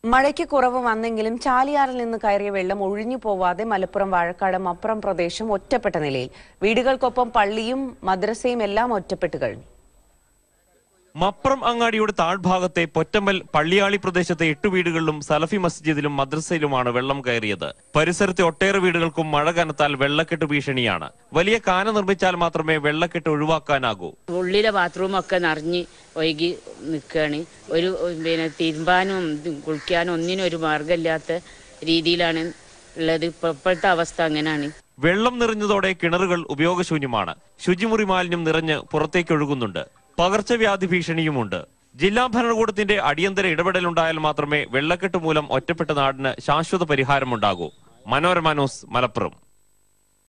മഴയ്ക്ക് കുറവ് വന്നെങ്കിലും ചാലിയാറിൽ നിന്ന് കയറിയ വെള്ളം ഒഴിഞ്ഞു പോവാതെ മലപ്പുറം വാഴക്കാട് മപ്പുറം പ്രദേശം ഒറ്റപ്പെട്ട നിലയിൽ വീടുകൾക്കൊപ്പം പള്ളിയും മദ്രസയും എല്ലാം ഒറ്റപ്പെട്ട് കഴിഞ്ഞു മപ്രം അങ്ങാടിയുടെ താഴ്ഭാഗത്തെ പൊറ്റമ്പൽ പള്ളിയാളി പ്രദേശത്തെ എട്ട് വീടുകളിലും സലഫി മസ്ജിദിലും മദ്രസയിലുമാണ് വെള്ളം കയറിയത് പരിസരത്തെ ഒട്ടേറെ വീടുകൾക്കും മഴ കനത്താൽ വെള്ളക്കെട്ട് ഭീഷണിയാണ് വലിയ കാന നിർമ്മിച്ചാൽ മാത്രമേ വെള്ളക്കെട്ട് ഒഴിവാക്കാനാകൂ ഉള്ളിലെ ബാത്റൂമൊക്കെ നിറഞ്ഞ് ഒഴുകി നിൽക്കുകയാണ് ഒരു പിന്നെ തിരുമ്പാനും ഇത് കുളിക്കാനും ഒന്നിനും ഒരു മാർഗമില്ലാത്ത രീതിയിലാണ് ഉള്ളത് ഇപ്പൊ ഇപ്പോഴത്തെ അവസ്ഥ അങ്ങനെയാണ് വെള്ളം നിറഞ്ഞതോടെ കിണറുകൾ ഉപയോഗശൂന്യമാണ് ശുചിമുറി മാലിന്യം നിറഞ്ഞ് പുറത്തേക്ക് ഒഴുകുന്നുണ്ട് പകർച്ചവ്യാധി ഭീഷണിയുമുണ്ട് ജില്ലാ ഭരണകൂടത്തിന്റെ അടിയന്തര ഇടപെടലുണ്ടായാൽ മാത്രമേ വെള്ളക്കെട്ട് മൂലം ഒറ്റപ്പെട്ട നാടിന് ശാശ്വത പരിഹാരമുണ്ടാകൂ മനോരമ ന്യൂസ് മലപ്പുറം